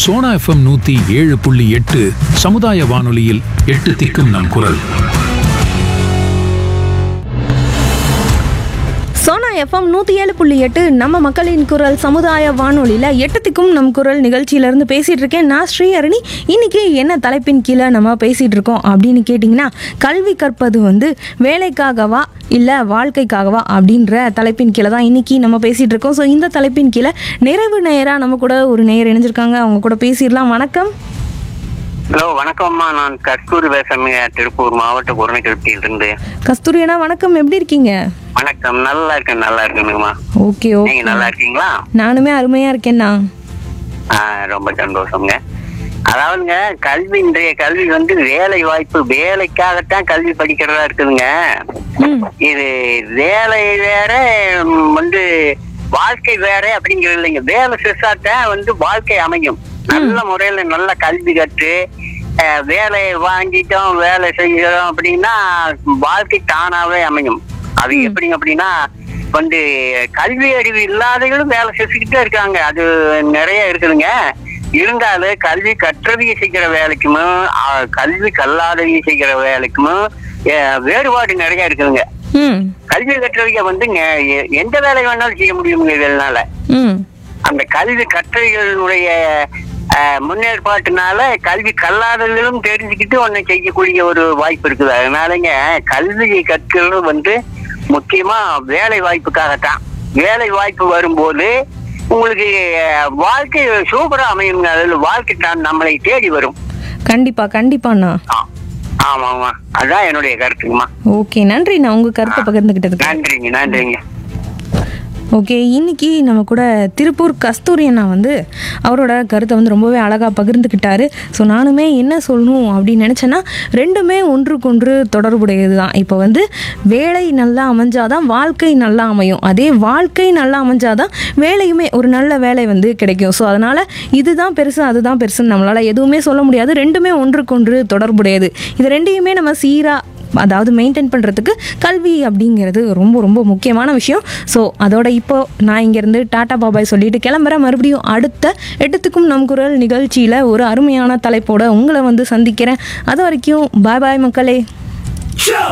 Sona FM நூத்தி ஏழு புள்ளி எட்டு சமுதாய வானொலியில் எட்டு திக்கும் நம் குரல் சோனா எஃப்எம் நூற்றி ஏழு புள்ளி எட்டு நம்ம மக்களின் குரல் சமுதாய வானொலியில் எட்டத்துக்கும் நம் குரல் நிகழ்ச்சியிலேருந்து பேசிகிட்டு இருக்கேன் நான் ஸ்ரீஹரணி இன்னைக்கு என்ன தலைப்பின் கீழே நம்ம பேசிகிட்டு இருக்கோம் அப்படின்னு கேட்டிங்கன்னா கல்வி கற்பது வந்து வேலைக்காகவா இல்லை வாழ்க்கைக்காகவா அப்படின்ற தலைப்பின் கீழே தான் இன்னைக்கு நம்ம பேசிகிட்டு இருக்கோம் ஸோ இந்த தலைப்பின் கீழே நிறைவு நேராக நம்ம கூட ஒரு நேயர் இணைஞ்சிருக்காங்க அவங்க கூட பேசிடலாம் வணக்கம் ஹலோ வணக்கம்மா நான் கஸ்தூரி பேசுறேங்க திருப்பூர் மாவட்ட குரணக்கிருத்தியில இருந்து கஸ்தூரி அண்ணா வணக்கம் எப்படி இருக்கீங்க வணக்கம் நல்லா இருக்கேன் நல்லா இருக்கேனுங்கம்மா ஓகே நீங்க ஓகே நல்லா இருக்கீங்களா நானுமே அருமையாக இருக்கேன்னா ஆ, ரொம்ப சந்தோஷம்ங்க அதாவதுங்க கல்வி இன்றைய கல்வி வந்து வேலை வாய்ப்பு வேலைக்காகத்தான் கல்வி படிக்கிறதா இருக்குதுங்க ம் இது வேலை வேற ம், வந்து வாழ்க்கை வேற அப்படிங்கிறது இல்லைங்க வேலை செஞ்சாதான் வந்து வாழ்க்கை அமையும் நல்ல முறையில நல்ல கல்வி கற்று அஹ், வேலை வாங்கிட்டோம் வேலை செய்யறோம் அப்படின்னா வாழ்க்கை தானாவே அமையும் அது எப்படிங்க அப்படின்னா வந்து கல்வி அறிவு இல்லாதவங்களும் வேலை செஞ்சுக்கிட்டே இருக்காங்க அது நிறைய இருக்குதுங்க இருந்தாலும் கல்வி கற்றவிய செய்கிற வேலைக்குமோ அஹ், கல்வி கல்லாதவிய செய்கிற வேலைக்குமோ அஹ், வேறுபாடு நிறைய இருக்குதுங்க ம் கல்வி கற்றவிக வந்துங்க எ- எந்த வேலை வேணாலும் செய்ய முடியுங்க இதனால ம் அந்த கல்வி கற்றவிகளுடைய அஹ், முன்னேற்பாட்டுனால கல்வி கல்லாதவர்களும் தெரிஞ்சுக்கிட்டு ஒண்ணு செய்யக்கூடிய ஒரு வாய்ப்பு இருக்குது அதனாலங்க கல்வி கற்கிறது வந்து முக்கியமா வேலை வாய்ப்புக்காகத்தான் வேலை வாய்ப்பு வரும்போது உங்களுக்கு அஹ், வாழ்க்கை சூப்பரா அமையுங்க அதில் வாழ்க்கை தான் நம்மளை தேடி வரும் கண்டிப்பா கண்டிப்பாண்ணா ஆ, ஆமாம்மா அதான் என்னுடைய கருத்துங்கம்மா ஓகே நன்றி நான் உங்க கருத்தை பகிர்ந்துகிட்டதுக்கு நன்றிங்க நன்றிங்க ஓகே இன்னைக்கு நம்ம கூட திருப்பூர் கஸ்தூரி அண்ணா வந்து அவரோட கருத்தை வந்து ரொம்பவே அழகாக பகிர்ந்துக்கிட்டாரு ஸோ நானுமே என்ன சொல்லணும் அப்படின்னு நினச்சேன்னா ரெண்டுமே ஒன்றுக்கொன்று தொடர்புடையது தான் இப்போ வந்து வேலை நல்லா அமைஞ்சாதான் வாழ்க்கை நல்லா அமையும் அதே வாழ்க்கை நல்லா அமைஞ்சாதான் வேலையுமே ஒரு நல்ல வேலை வந்து கிடைக்கும் ஸோ அதனால் இதுதான் பெருசு அதுதான் பெருசுன்னு நம்மளால் எதுவுமே சொல்ல முடியாது ரெண்டுமே ஒன்றுக்கொன்று தொடர்புடையது இது ரெண்டையுமே நம்ம சீராக அதாவது மெயின்டைன் பண்ணுறதுக்கு கல்வி அப்படிங்கிறது ரொம்ப ரொம்ப முக்கியமான விஷயம் ஸோ அதோட இப்போ நான் இங்கேருந்து டாடா பாபாய் சொல்லிட்டு கிளம்புறேன் மறுபடியும் அடுத்த எட்டுத்துக்கும் நம் குரல் நிகழ்ச்சியில் ஒரு அருமையான தலைப்போட உங்களை வந்து சந்திக்கிறேன் அது வரைக்கும் பாய் பாய் மக்களே